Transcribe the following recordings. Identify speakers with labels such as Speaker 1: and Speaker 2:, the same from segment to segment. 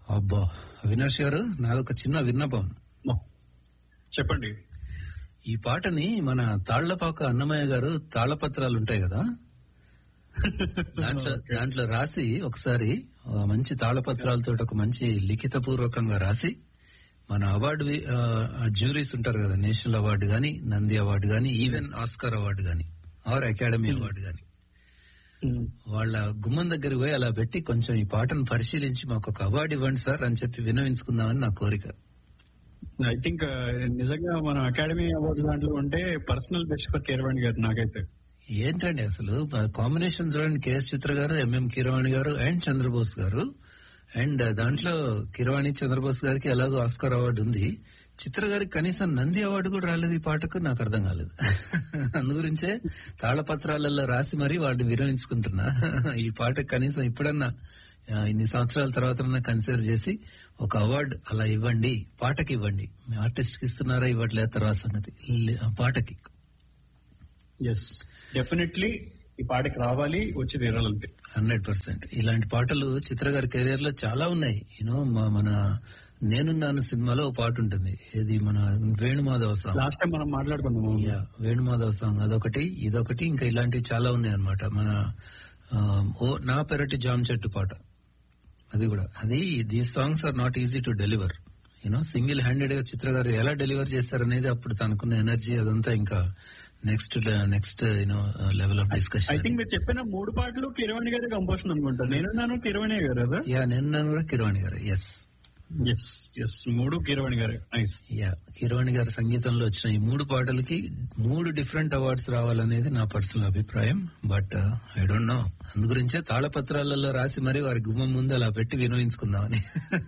Speaker 1: అబ్బా అవినాష్ గారు నాదొక చిన్న విన్నపం
Speaker 2: చెప్పండి
Speaker 1: ఈ పాటని మన తాళ్లపాక అన్నమయ్య గారు తాళపత్రాలు ఉంటాయి కదా దాంట్లో దాంట్లో రాసి ఒకసారి ఆ మంచి తాళపత్రాలతో ఒక మంచి లిఖిత పూర్వకంగా రాసి మన అవార్డు వి- ఆ, ఆ జ్యూరీస్ ఉంటారు కదా నేషనల్ అవార్డు గాని నంది అవార్డు గాని ఈవెన్ ఆస్కార్ అవార్డు గాని ఆర్ అకాడమీ అవార్డు గాని వాళ్ళ గుమ్మం దగ్గరికి పోయి అలా పెట్టి కొంచెం ఈ పాటను పరిశీలించి మాకు ఒక అవార్డు ఇవ్వండి సార్ అని చెప్పి వినవించుకుందామని నా కోరిక
Speaker 2: ఐ థింక్ నిజంగా మన అకాడమీ అవార్డ్స్ దాంట్లో ఉంటే పర్సనల్ బెస్ట్ ఫర్ కీరవాణి గారు నాకైతే
Speaker 1: ఏంటండి అసలు కాంబినేషన్ చూడండి కేఎస్ చిత్ర గారు ఎంఎం కిరవాణి గారు అండ్ చంద్రబోస్ గారు అండ్ దాంట్లో కిరవాణి చంద్రబోస్ గారికి ఎలాగో ఆస్కార్ అవార్డు ఉంది చిత్ర గారికి కనీసం నంది అవార్డు కూడా రాలేదు ఈ పాటకు నాకు అర్థం కాలేదు అందుగురించే తాళపత్రాలలో రాసి మరీ వాడిని విరమించుకుంటున్నా ఈ పాటకు కనీసం ఇప్పుడన్నా ఆ, ఇన్ని సంవత్సరాల తర్వాత కన్సిడర్ చేసి ఒక అవార్డు అలా ఇవ్వండి పాటకి ఇవ్వండి మీ ఆర్టిస్ట్ కి ఇస్తున్నారా ఇవ్వట్లేదు తర్వాత సంగతి లే- ఆ పాటకి
Speaker 2: ఎస్ డెఫినెట్లీ ఈ పాటకి రావాలి వచ్చి తీరాలంతే
Speaker 1: హండ్రెడ్ పర్సెంట్ ఇలాంటి పాటలు చిత్ర గారి కెరీర్ లో చాలా ఉన్నాయి యూనో మన నేనున్నాను సినిమాలో ఒక పాట ఉంటుంది ఇది మన వేణుమాధవ సాంగ్
Speaker 2: లాస్ట్ టైం మనం మాట్లాడుకున్నాము
Speaker 1: యా వేణుమాధవ్ సాంగ్ అదొకటి ఇదొకటి ఇంకా ఇలాంటివి చాలా ఉన్నాయి అనమాట మన ఆ, ఓ నా పెరటి జామ్ చెట్టు పాట అది కూడా అది these songs are not easy to deliver you know single handed గా చిత్ర గారు ఎలా డెలివర్ చేస్తారనేది అప్పుడు తనకున్న ఎనర్జీ అదంతా ఇంకా next next you know level of
Speaker 2: I
Speaker 1: discussion
Speaker 2: think మీరు చెప్పిన మూడు పాటలు కిరవాణి గారి కంపోజిషన్ అనుకుంటా నేనున్నాను కిరవాణి గారు కదా
Speaker 1: యా నేను నన్ను కూడా కిరవాణి గారు ఎస్
Speaker 2: ఎస్ ఎస్ మూడు కిరవాణి గారు నైస్
Speaker 1: యా కిరవాణి గారి సంగీతంలో వచ్చిన ఈ మూడు పాటలకి మూడు డిఫరెంట్ అవార్డ్స్ రావాలనేది నా పర్సనల్ అభిప్రాయం బట్ ఐ డోంట్ నో అందుగురించే తాళపత్రాలలో రాసి మరి వారి గుమ్మం ముందు అలా పెట్టి వినోయించుకుందామని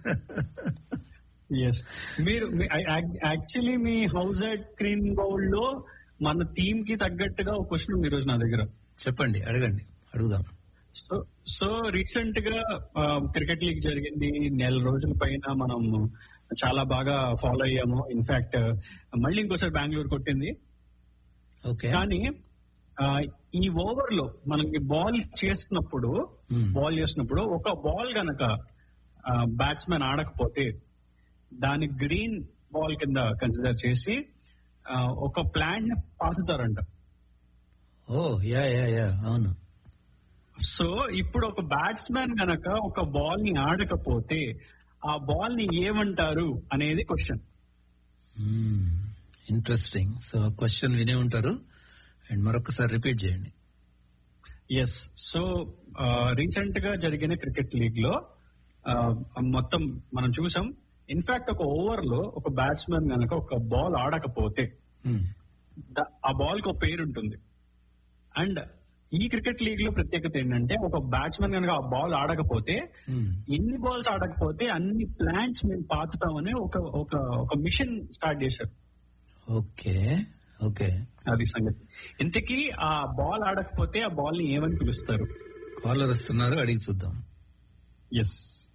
Speaker 2: ఎస్ మీరు యాక్చువల్లీ మీ హౌస్ అట్ క్రీమ్ బౌల్ లో మన థీమ్ కి తగ్గట్టుగా ఒక క్వశ్చన్ ఉంది ఈ రోజు నా దగ్గర
Speaker 1: చెప్పండి అడగండి అడుగుదాం
Speaker 2: సో సో రీసెంట్ గా క్రికెట్ లీగ్ జరిగింది నెల రోజుల పైన మనం చాలా బాగా ఫాలో అయ్యాము ఇన్ఫాక్ట్ మళ్ళీ ఇంకోసారి బెంగళూరు కొట్టింది
Speaker 1: ఓకే
Speaker 2: కానీ ఆ, ఈ ఓవర్ లో మనకి బాల్ చేస్తున్నప్పుడు
Speaker 1: Hmm.
Speaker 2: బాల్ చేసినప్పుడు ఒక బాల్ గనక బ్యాట్స్మెన్ ఆడకపోతే దాని గ్రీన్ బాల్ కింద కన్సిడర్ చేసి ఆ, ఒక ప్లాంట్ ని పాతుతారంట
Speaker 1: ఓ యా యా యా అవును
Speaker 2: సో ఇప్పుడు ఒక బ్యాట్స్మెన్ గనక ఒక బాల్ ని ఆడకపోతే ఆ బాల్ ని ఏమంటారు అనేది క్వశ్చన్
Speaker 1: ఇంట్రెస్టింగ్ సో క్వశ్చన్ వినే ఉంటారు అండ్ మరొకసారి రిపీట్ చేయండి
Speaker 2: ఎస్ సో రీసెంట్ గా జరిగిన క్రికెట్ లీగ్ లో ఆ, మొత్తం మనం చూసాం ఇన్ఫాక్ట్ ఒక ఓవర్ లో ఒక బ్యాట్స్మెన్ గనక ఒక బాల్ ఆడకపోతే
Speaker 1: Hmm.
Speaker 2: ద- ఆ బాల్ కి ఒక పేరు ఉంటుంది అండ్ ఈ క్రికెట్ లీగ్ లో ప్రత్యేకత ఏంటంటే ఒక బ్యాట్స్మెన్ కనుక ఆ బాల్ ఆడకపోతే
Speaker 1: Hmm.
Speaker 2: ఎన్ని బాల్స్ ఆడకపోతే అన్ని ప్లాంట్స్ మేము పాతుతామని ఒక ఒక ఒక మిషన్ స్టార్ట్ చేశారు
Speaker 1: ఓకే ఓకే
Speaker 2: అది సంగతి ఇంతకీ ఆ బాల్ ఆడకపోతే ఆ బాల్ ని ఏమని పిలుస్తారు
Speaker 1: కాలర్ వస్తున్నారు అడిగి చూద్దాం
Speaker 2: ఎస్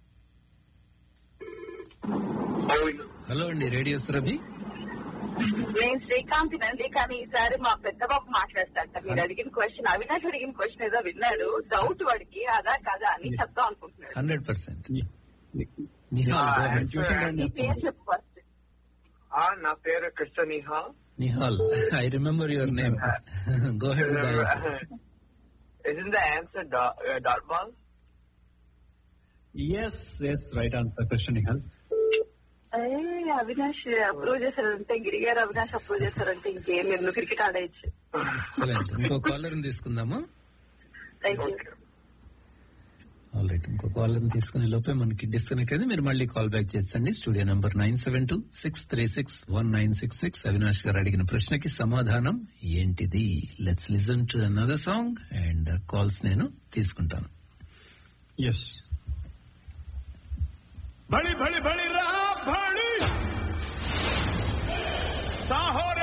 Speaker 1: హలో అండి రేడియో సురభి
Speaker 3: నేను శ్రీకాంత్ నంది కానీ ఈసారి మా పెద్ద బాబు మాట్లాడతారు సార్ మీరు అడిగిన క్వశ్చన్ అవినాష్ అడిగిన క్వశ్చన్ ఏదో విన్నాడు డౌట్ వాడికి అదా కదా అని చెప్తాం అనుకుంటున్నాడు
Speaker 1: హండ్రెడ్ పర్సెంట్
Speaker 2: Ah, చూసాను
Speaker 3: నీ పేరు చెప్పు ఫస్ట్
Speaker 4: ఆ నా పేరు Krishna Niha
Speaker 1: Nihal I remember your name go ahead
Speaker 4: Isn't the answer dot, uh, dot ball?
Speaker 2: Yes yes right answer Krishna Nihal
Speaker 3: ఏ అవినాష్ అప్రూవ్ చేశారంటే గిరిగారు అవినాష్ అప్రూవ్ చేశారంటే ఇంకేం లేదు నువ్వు క్రికెట్ ఆడేయచ్చు
Speaker 1: ఎక్సలెంట్ ఇంకో కాలర్ తీసుకుందాము
Speaker 3: థ్యాంక్ యూ
Speaker 1: ఆల్ రైట్ ఇంకో కాలర్ తీసుకునే లోపే మనకి డిస్కనెక్ట్ అయింది మీరు మళ్ళీ కాల్ బ్యాక్ చేసండి studio number nine seven two six three six one nine six six Avinash గారు అడిగిన ప్రశ్నకి సమాధానం ఏంటిది let's listen to another song and calls నేను తీసుకుంటాను
Speaker 2: ఎస్
Speaker 5: भड़ी भड़ी भड़ी रहा भड़ी साहो